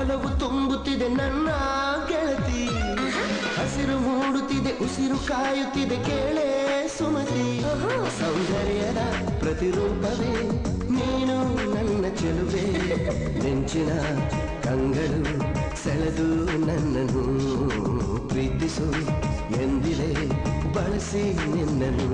ಒಲವು ತುಂಬುತ್ತಿದೆ ನನ್ನ ಗೆಳತಿ ಹಸಿರು ಮೂಡುತ್ತಿದೆ ಉಸಿರು ಕಾಯುತ್ತಿದೆ ಕೇಳೆ ಸುಮತಿ ಸೌಂದರ್ಯದ ಪ್ರತಿರೂಪವೇ ನೀನು ನನ್ನ ಚೆಲುವೆ ನೆಂಚಿನ ಕಂಗಳು ಸೆಳೆದು ನನ್ನನ್ನು ಪ್ರೀತಿಸು ಎಂದಿದೆ ಬಳಸಿ ನಿನ್ನನ್ನು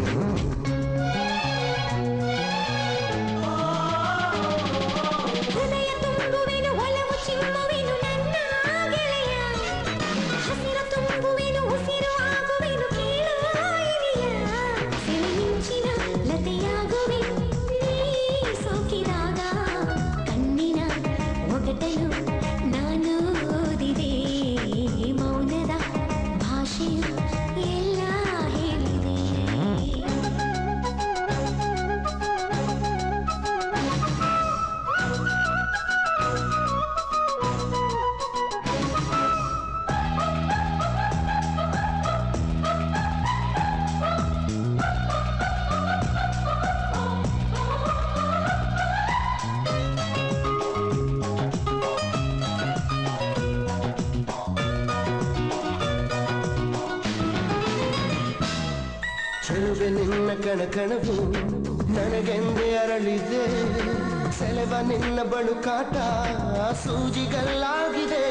ಹೃದಯ ತುಂಬುವೆನು ಒಲವು ಚಿಮ್ಮುವೆನು ನನ್ನ ಗೆಳೆಯ ಹಸಿರು ತುಂಬುವೆನು ಉಸಿರು ಆಗುವೆನು ಕೇಳು ಇನಿಯ ಸೆಳೆಮಿಂಚಿನ ಲತೆಯಾಗುವೆ ನೀ ಸೋಕಿದಾಗ ಕಣ್ಣಿನ ಒಗಟಲು ನಾನು ಓದಿದೆ ಮೌನದ ಭಾಷೆಯು ಎಲ್ಲ ಹೇಳಿದೆ ಚೆಲುವೆ ನಿನ್ನ ಕಣಕಣವು ನನಗೆಂದೇ ಅರಳಿದೆ ಸೆಲೆವ ನಿನ್ನ ಬಳುಕಾಟ ಸೂಜಿಗಲ್ಲಾಗಿದೆ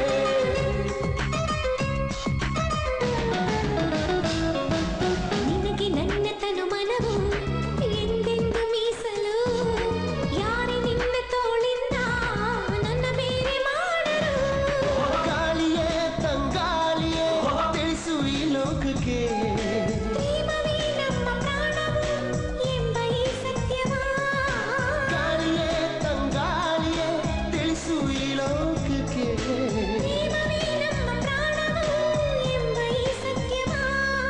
ನಿನಗೆ ನನ್ನ ತನು ಮನವು ಎಂದೆಂದು ಮೀಸಲು ಯಾರೇ ನಿನ್ನ ತೋಳಿಂದ ನನ್ನ ಬೇರೆ ಮಾಡಲು ಗಾಳಿಯೇ ತಂಗಾಳಿಯೇ ತಿಳಿಸು ಈ ಲೋಕಕ್ಕೆ ಪ್ರೇಮವೇ ನಮ್ಮ ಪ್ರಾಣವು ಎಂಬ ಈ ಸತ್ಯವಾ ಗಾಳಿಯೇ ತಂಗಾಳಿಯೇ ತಿಳಿಸು ಈ ಲೋಕಕ್ಕೆ ಪ್ರೇಮವೇ ನಮ್ಮ ಪ್ರಾಣವು ಎಂಬ ಈ ಸತ್ಯವಾ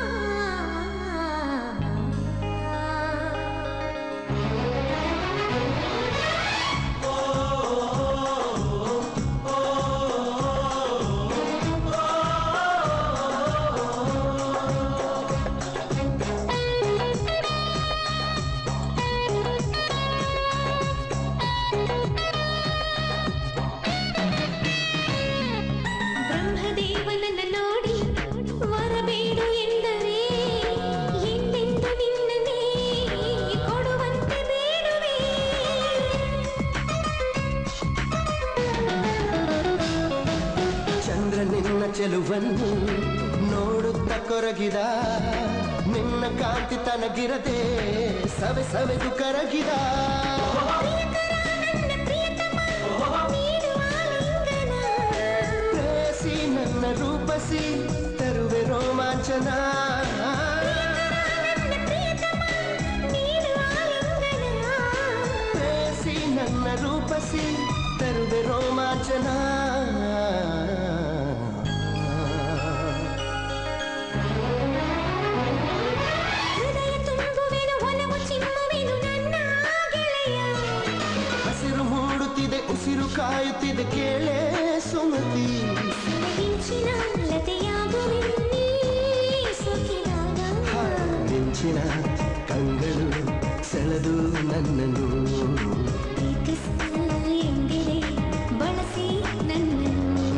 ಬ್ರಹ್ಮದೇವನನ್ನ ನೋಡಿ ವರಬೇಡು ಎಂದರೆ ಎಂದೆಂದು ನಿನ್ನನ್ನೇ ಕೊಡುವಂತೆ ಬೇಡುವೆ ಚಂದ್ರ ನಿನ್ನ ಚೆಲುವನ್ನು ನೋಡುತ್ತ ಕೊರಗಿದ ನಿನ್ನ ಕಾಂತಿ ತನಗಿರದೆ ಸವೆ ಸವೆದು ಕರಗಿದ ನನ್ನ ಪ್ರಿಯತಮ ನೀಡು ಆಲಿಂಗನ ಪ್ರೇಸಿ ನನ್ನ ರೂಪಸಿ ತರುವೆ ರೋಮಾಂಚನ ನನ್ನ ಪ್ರಿಯತಮ ನೀಡು ಆಲಿಂಗನ ಪ್ರೇಸಿ ನನ್ನ ರೂಪಸಿ ತರುವೆ ರೋಮಾಂಚನ ಹೃದಯ ತುಂಬುವೆನು ಒಲವು ಚಿಮ್ಮುವೆನು ನನ್ನ ಗೆಳೆಯ ಹಸಿರು ಮೂಡುತ್ತಿದೆ ಉಸಿರು ಕಾಯುತ್ತಿದೆ ಕೇಳೆ ಸುಮತಿ ಸೆಲಗಿಂಚಿನ ಲತೆಯಾಗುವೆ ನೀ ಸೊಕ್ಕಿದಾಗ ಮಿಂಚಿನ ಕಂಗಳು ಸೆಳೆದು ನನ್ನನ್ನು ಪ್ರೀತಿಸು ಎಂದಿದೆ ಬಳಸಿ ನನ್ನನ್ನು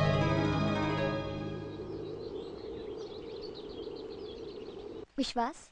ವಿಶ್ವಾಸ್